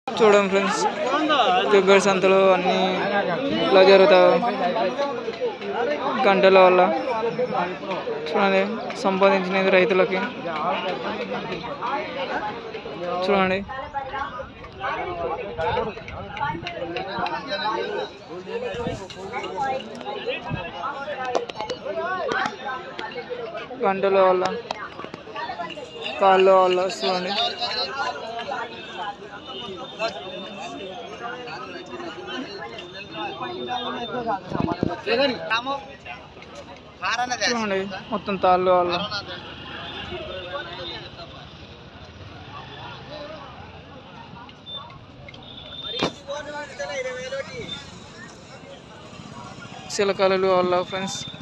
చూడండి ఫ్రెండ్స్ ఫిబ్రవరి సంతలో అన్నీ ఇలా జరుగుతాయి గంటల వల్ల చూడండి సంపాదించినది రైతులకి చూడండి గంటల వల్ల కాళ్ళ వల్ల చూడండి చూడండి మొత్తం తాళ్ళు వల్ల చిలకలు వల్ల ఫ్రెండ్స్